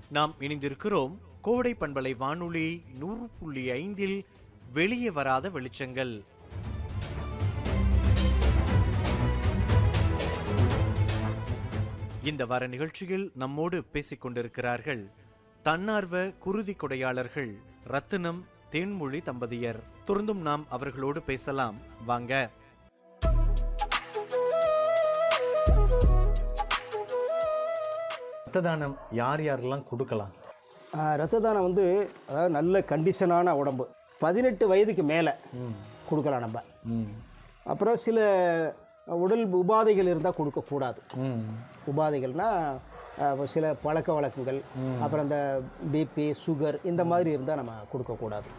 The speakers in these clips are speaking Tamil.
நாம் இணைந்திருக்கிறோம் கோடை பண்பலை வானொலி நூறு புள்ளி ஐந்தில் வெளியே வராத வெளிச்சங்கள் இந்த வார நிகழ்ச்சியில் நம்மோடு பேசிக் கொண்டிருக்கிறார்கள் தன்னார்வ குருதி கொடையாளர்கள் ரத்தினம் தேன்மொழி தம்பதியர் தொடர்ந்தும் நாம் அவர்களோடு பேசலாம் வாங்க ரத்த தானம் யார் யாரெல்லாம் கொடுக்கலாம் ஆஹ் ரத்த தானம் வந்து அதாவது நல்ல கண்டிஷனான உடம்பு பதினெட்டு வயதுக்கு மேலே கொடுக்கலாம் நம்ம ம் அப்புறம் சில உடல் உபாதைகள் இருந்தால் கொடுக்கக்கூடாது ம் உபாதைகள்னால் சில பழக்க வழக்கங்கள் அப்புறம் இந்த பிபி சுகர் இந்த மாதிரி இருந்தால் நம்ம கொடுக்கக்கூடாது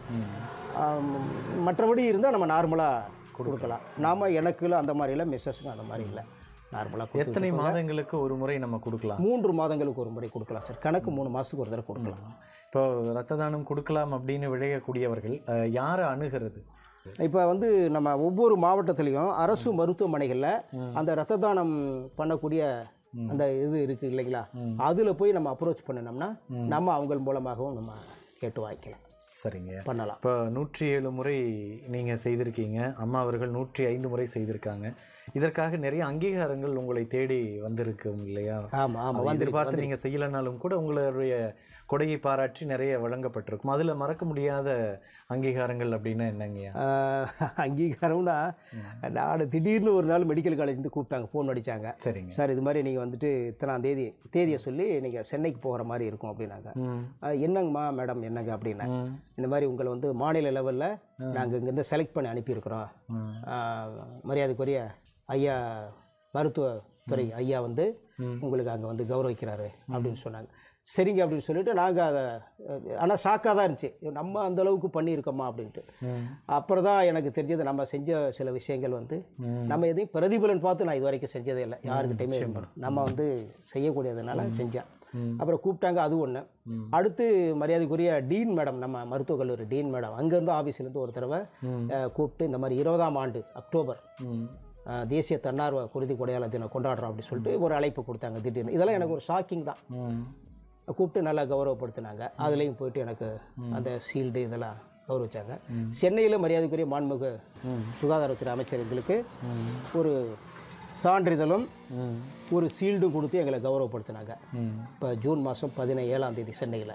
ஆம், மற்றபடி இருந்தால் நம்ம நார்மலாக கொடுக்கலாம் நாம் எனக்குல அந்த மாதிரிலாம் மிஸ்ஸஸ்க்கு அந்த மாதிரி இல்லை நார்மலாக எத்தனை மாதங்களுக்கு ஒரு முறை நம்ம கொடுக்கலாம் மூன்று மாதங்களுக்கு ஒரு முறை கொடுக்கலாம் சார் கணக்கு மூணு மாதத்துக்கு ஒரு தடவை கொடுக்கலாம் இப்போ ரத்த தானம் கொடுக்கலாம் அப்படின்னு விளையக்கூடியவர்கள் அஹ், யாரை அணுகிறது இப்போ வந்து நம்ம ஒவ்வொரு மாவட்டத்துலேயும் அரசு மருத்துவமனைகளில் அந்த ரத்த தானம் பண்ணக்கூடிய அந்த இது இருக்குது இல்லைங்களா அதில் போய் நம்ம அப்ரோச் பண்ணினோம்னா நம்ம அவங்க மூலமாகவும் நம்ம கேட்டு வாங்கிக்கலாம் சரிங்க பண்ணலாம் இப்போ நூற்றி ஏழு முறை நீங்கள் செய்திருக்கீங்க அம்மா அவர்கள் நூற்றி ஐந்து முறை செய்திருக்காங்க இதற்காக நிறைய அங்கீகாரங்கள் உங்களை தேடி வந்திருக்கும் இல்லையா ஆமாம் ஆமாம் அதை எதிர்பார்த்து நீங்கள் செய்யலைனாலும் கூட உங்களுடைய கொடையை பாராட்டி நிறைய வழங்கப்பட்டிருக்கும் அதில் மறக்க முடியாத அங்கீகாரங்கள் அப்படின்னா என்னங்கய்யா அங்கீகாரம்னா நான் திடீர்னு ஒரு நாள் மெடிக்கல் காலேஜ்லேருந்து கூப்பிட்டாங்க ஃபோன் அடித்தாங்க சரிங்க சார் இது மாதிரி நீங்கள் வந்துட்டு இத்தனாம் தேதி தேதியை சொல்லி நீங்கள் சென்னைக்கு போகிற மாதிரி இருக்கும் அப்படின்னாங்க "அஹ், என்னங்கம்மா மேடம் என்னங்க அப்படின்னாங்க இந்த மாதிரி உங்களை வந்து மாநில லெவலில் நாங்கள் இங்கேருந்து செலக்ட் பண்ணி அனுப்பியிருக்கிறோம் அஹ், மரியாதைக்குரிய ஐயா மருத்துவத்துறை ஐயா வந்து உங்களுக்கு அங்கே வந்து கௌரவிக்கிறாரு அப்படின்னு சொன்னாங்க சரிங்க அப்படின்னு சொல்லிட்டு நாங்கள் அதை ஆனால் ஷாக்காக தான் இருந்துச்சு நம்ம அந்த அளவுக்கு பண்ணியிருக்கோமா அப்படின்ட்டு அப்புறம் தான் எனக்கு தெரிஞ்சது நம்ம செஞ்ச சில விஷயங்கள் வந்து நம்ம எதையும் பிரதிபலன் பார்த்து நான் இது வரைக்கும் செஞ்சதே இல்லை யாருக்கிட்டையுமே நம்ம வந்து செய்யக்கூடியதுனால செஞ்சேன் அப்புறம் கூப்பிட்டாங்க அது ஒன்று அடுத்து மரியாதைக்குரிய டீன் மேடம் நம்ம மருத்துவக் கல்லூரி டீன் மேடம் அங்கேருந்து ஆஃபீஸ்லேருந்து ஒரு தடவை அஹ், கூப்பிட்டு இந்த மாதிரி இருபதாம் ஆண்டு அக்டோபர் அஹ், தேசிய தன்னார்வ குருதி கொடையாளர் தினம் கொண்டாடுறோம் அப்படின்னு சொல்லிட்டு ஒரு அழைப்பு கொடுத்தாங்க திடீர்னு இதெல்லாம் எனக்கு ஒரு ஷாக்கிங் தான் கூப்பிட்டு நல்லா கௌரவப்படுத்தினாங்க அதுலேயும் போயிட்டு எனக்கு அந்த ஷீல்டு இதெல்லாம் கௌரவிச்சாங்க சென்னையில் மரியாதைக்குரிய மாண்புமிகு சுகாதாரத்துறை அமைச்சர்களுக்கு ஒரு சான்றிதழும் ஒரு ஷீல்டும் கொடுத்து எங்களை கௌரவப்படுத்தினாங்க இப்போ ஜூன் மாதம் பதினேழாம் தேதி சென்னையில்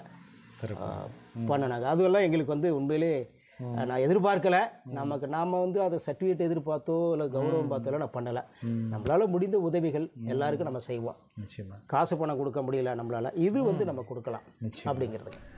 சிறப்பு பண்ணினாங்க அதுவெல்லாம் எங்களுக்கு வந்து உண்மையிலே நான் எதிர்பார்க்கல நமக்கு நாம் வந்து அதை சர்டிஃபிகேட் எதிர்பார்த்தோ இல்லை கௌரவம் பார்த்தோ நான் பண்ணலை நம்மளால் முடிந்த உதவிகள் எல்லாருக்கும் நம்ம செய்வோம் நிச்சயமா காசு பணம் கொடுக்க முடியல நம்மளால இது வந்து நம்ம கொடுக்கலாம் நிச்சயம். அப்படிங்கிறது